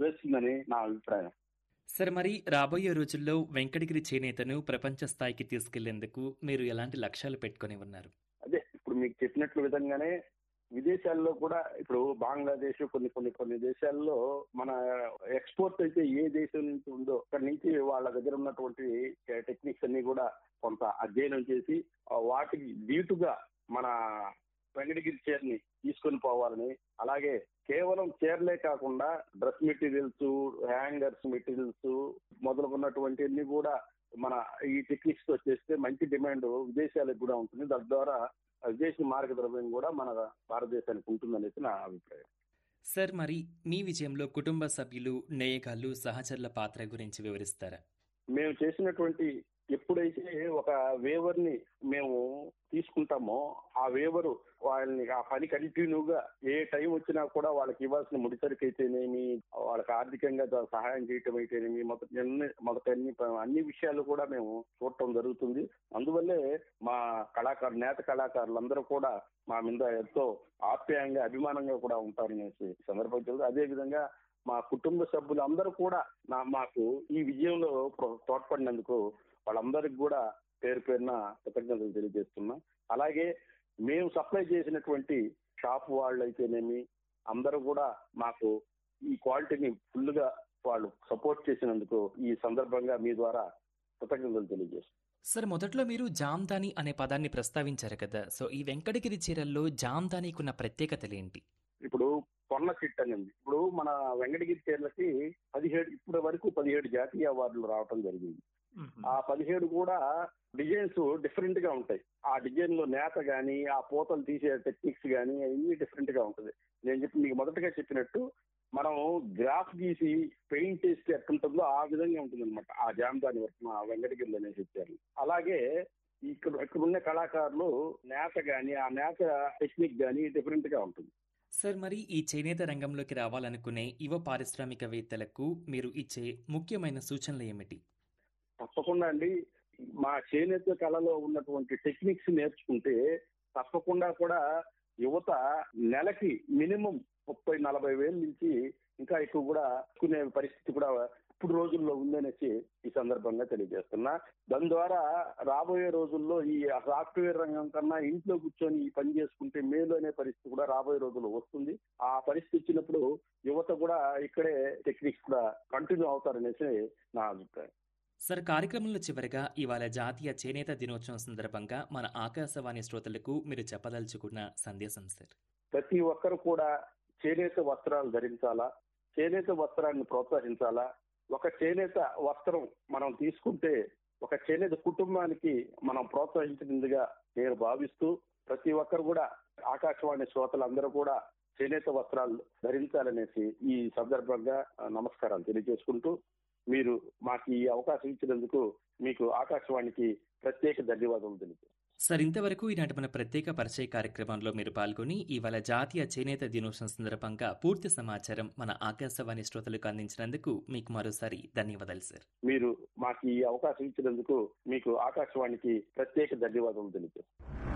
వేస్తుందని నా అభిప్రాయం సార్ మరి రాబోయే రోజుల్లో వెంకటగిరి చేనేతను ప్రపంచ స్థాయికి తీసుకెళ్లేందుకు మీరు ఎలాంటి లక్ష్యాలు పెట్టుకొని ఉన్నారు అదే ఇప్పుడు మీకు చెప్పినట్లు విధంగానే విదేశాల్లో కూడా ఇప్పుడు బంగ్లాదేశ్ కొన్ని కొన్ని కొన్ని దేశాల్లో మన ఎక్స్పోర్ట్ అయితే ఏ దేశం నుంచి ఉందో అక్కడి నుంచి వాళ్ళ దగ్గర ఉన్నటువంటి టెక్నిక్స్ అన్ని కూడా కొంత అధ్యయనం చేసి ఆ వాటికి దీటుగా మన వెంకటగిరి చీరని తీసుకొని పోవాలని అలాగే కేవలం చీరలే కాకుండా డ్రెస్ మెటీరియల్స్ హ్యాంగర్స్ మెటీరియల్స్ మొదలుకున్నటువంటి అన్ని కూడా మన ఈ టెక్నిక్స్ తో చేస్తే మంచి డిమాండ్ విదేశాలకు కూడా ఉంటుంది దాని ద్వారా విదేశీ మార్గ ద్రవ్యం కూడా మన భారతదేశానికి ఉంటుందనేసి నా అభిప్రాయం సార్ మరి మీ విజయంలో కుటుంబ సభ్యులు నేయగాళ్ళు సహచరుల పాత్ర గురించి వివరిస్తారా మేము చేసినటువంటి ఎప్పుడైతే ఒక వేవర్ ని మేము తీసుకుంటామో ఆ వేవరు వాళ్ళని ఆ పని కంటిన్యూగా ఏ టైం వచ్చినా కూడా వాళ్ళకి ఇవ్వాల్సిన ముడిసరికి అయితేనేమి వాళ్ళకి ఆర్థికంగా దా- సహాయం చేయటం అయితేనేమి మొదటి అన్ని మొదటి అన్ని ప- అన్ని విషయాలు కూడా మేము చూడటం జరుగుతుంది అందువల్లే మా కళాకారు నేత కళాకారులందరూ కూడా మా మీద ఎంతో ఆప్యాయంగా అభిమానంగా కూడా ఉంటారనేసి సందర్భం అదే విధంగా మా కుటుంబ సభ్యులందరూ కూడా నా మాకు ఈ విజయంలో ప్ర- తోడ్పడినందుకు వాళ్ళందరికి కూడా పేరు పేరున కృతజ్ఞతలు తెలియజేస్తున్నా అలాగే మేము సప్లై చేసినటువంటి షాప్ వాళ్ళు అయితేనేమి అందరూ కూడా మాకు ఈ క్వాలిటీని ఫుల్ గా వాళ్ళు సపోర్ట్ చేసినందుకు ఈ సందర్భంగా మీ ద్వారా కృతజ్ఞతలు తెలియజేస్తున్నాం సార్ మొదట్లో మీరు జామ్దాని అనే పదాన్ని ప్రస్తావించారు కదా సో ఈ వెంకటగిరి చీరల్లో జామ్దానికి ఉన్న ప్రత్యేకతలు ఏంటి ఇప్పుడు పొన్న చిట్ అని ఉంది ఇప్పుడు మన వెంకటగిరి చీరలకి పదిహేడు ఇప్పటి వరకు పదిహేడు జాతీయ అవార్డులు రావటం జరిగింది ఆ పదిహేడు కూడా డిజైన్స్ డిఫరెంట్ గా ఉంటాయి ఆ డిజైన్ లో నేత గానీ ఆ పూతలు తీసే టెక్నిక్స్ గానీ అన్ని డిఫరెంట్ గా ఉంటుంది నేను చెప్పి మీకు మొదటగా చెప్పినట్టు మనం గ్రాఫ్ గీసి పెయింట్ చేస్తే ఎట్టుంటుందో ఆ విధంగా ఉంటుంది అనమాట ఆ జామదాని వర్క్ మా వెంకటగిరిలో అనేసి చెప్పారు అలాగే ఇక్కడ ఇక్కడ ఉన్న కళాకారులు నేత గానీ ఆ నేత టెక్నిక్ గానీ డిఫరెంట్ గా ఉంటుంది సార్ మరి ఈ చేనేత రంగంలోకి రావాలనుకునే యువ పారిశ్రామికవేత్తలకు మీరు ఇచ్చే ముఖ్యమైన సూచనలు ఏమిటి తప్పకుండా అండి మా చేనేత కళలో ఉన్నటువంటి టెక్నిక్స్ నేర్చుకుంటే తప్పకుండా కూడా యువత నెలకి మినిమం ముప్పై నలభై వేల నుంచి ఇంకా ఎక్కువ కూడా కొనే పరిస్థితి కూడా ఇప్పుడు రోజుల్లో ఉందనేసి ఈ సందర్భంగా తెలియజేస్తున్నా దాని ద్వారా రాబోయే రోజుల్లో ఈ సాఫ్ట్వేర్ రంగం కన్నా ఇంట్లో కూర్చొని ఈ పని చేసుకుంటే మేలు అనే పరిస్థితి కూడా రాబోయే రోజుల్లో వస్తుంది ఆ పరిస్థితి వచ్చినప్పుడు యువత కూడా ఇక్కడే టెక్నిక్స్ కూడా కంటిన్యూ అవుతారనేసి నా అభిప్రాయం సార్ కార్యక్రమంలో చివరగా ఇవాళ జాతీయ చేనేత దినోత్సవం సందర్భంగా మన ఆకాశవాణి శ్రోతలకు మీరు చెప్పదలుచుకున్న సందేశం సార్ ప్రతి ఒక్కరు కూడా చేనేత వస్త్రాలు ధరించాలా చేనేత వస్త్రాన్ని ప్రోత్సహించాలా ఒక చేనేత వస్త్రం మనం తీసుకుంటే ఒక చేనేత కుటుంబానికి మనం ప్రోత్సహించినదిగా నేను భావిస్తూ ప్రతి ఒక్కరు కూడా ఆకాశవాణి శ్రోతలందరూ కూడా చేనేత వస్త్రాలు ధరించాలనేసి ఈ సందర్భంగా ఆ, నమస్కారాలు తెలియజేసుకుంటూ మీరు మాకు ఈ అవకాశం ఇచ్చినందుకు మీకు ఆకాశవాణికి ప్రత్యేక ధన్యవాదాలు తెలియజేస్తాను సార్ ఇంతవరకు ఈనాటి మన ప్రత్యేక పరిచయ కార్యక్రమంలో మీరు పాల్గొని ఇవాళ జాతీయ చేనేత దినోత్సవం సందర్భంగా పూర్తి సమాచారం మన ఆకాశవాణి శ్రోతలకు అందించినందుకు మీకు మరోసారి ధన్యవాదాలు సార్ మీరు మాకు ఈ అవకాశం ఇచ్చినందుకు మీకు ఆకాశవాణికి ప్రత్యేక ధన్యవాదాలు తెలియజేస్తాను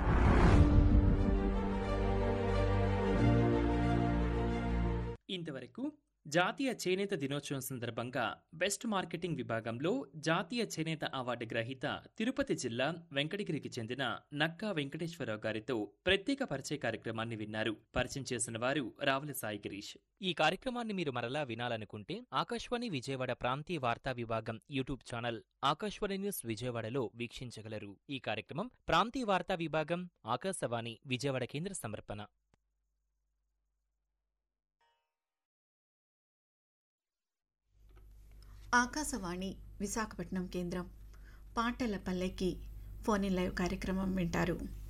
ఇంతవరకు జాతీయ చేనేత దినోత్సవం సందర్భంగా బెస్ట్ మార్కెటింగ్ విభాగంలో జాతీయ చేనేత అవార్డు గ్రహీత తిరుపతి జిల్లా వెంకటగిరికి చెందిన నక్కా వెంకటేశ్వరరావు గారితో ప్రత్యేక పరిచయ కార్యక్రమాన్ని విన్నారు పరిచయం చేసిన వారు రావుల సాయి గిరీష్ ఈ కార్యక్రమాన్ని మీరు మరలా వినాలనుకుంటే ఆకాశవాణి విజయవాడ ప్రాంతీయ వార్తా విభాగం యూట్యూబ్ ఛానల్ ఆకాశవాణి న్యూస్ విజయవాడలో వీక్షించగలరు ఈ కార్యక్రమం ప్రాంతీయ వార్తా విభాగం ఆకాశవాణి విజయవాడ కేంద్ర సమర్పణ ఆకాశవాణి విశాఖపట్నం కేంద్రం పాటల పల్లెకి ఫోన్ ఇన్ లైవ్ కార్యక్రమం వింటారు